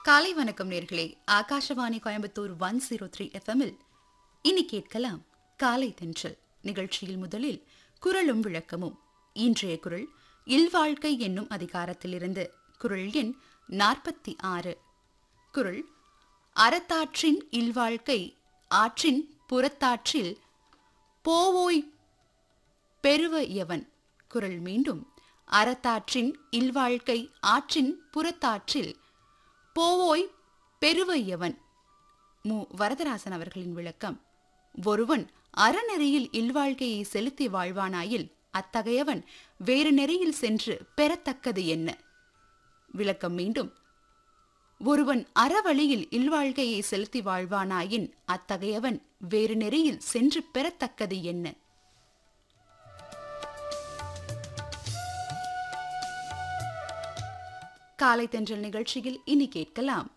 காலை வணக்கம் நேர்களே Akashvani Coimbatore one zero three எஃப்எம்மில் இனி கேட்கலாம் காலை தென்றல் நிகழ்ச்சியில் முதலில் குரலும் விளக்கமும் இன்றைய குரல் இல்வாழ்க்கை என்னும் அதிகாரத்திலிருந்து குரல் எண் நாற்பத்தி ஆறு குரல் அறத்தாற்றின் இல்வாழ்க்கை ஆற்றின் புறத்தாற்றில் போவோய் பெருவ எவன் குரல் மீண்டும் அறத்தாற்றின் இல்வாழ்க்கை ஆற்றின் புறத்தாற்றில் போவோய் பெருவ எவன் மு வரதராசன் அவர்களின் விளக்கம் ஒருவன் அறநெறியில் இல்வாழ்க்கையை செலுத்தி வாழ்வானாயில் அத்தகையவன் வேறு நெறியில் சென்று பெறத்தக்கது என்ன விளக்கம் மீண்டும் ஒருவன் அறவழியில் இல்வாழ்க்கையை செலுத்தி வாழ்வானாயின் அத்தகையவன் வேறு நெறியில் சென்று பெறத்தக்கது என்ன காலை தென்றல் நிகழ்ச்சியில் இனி கேட்கலாம்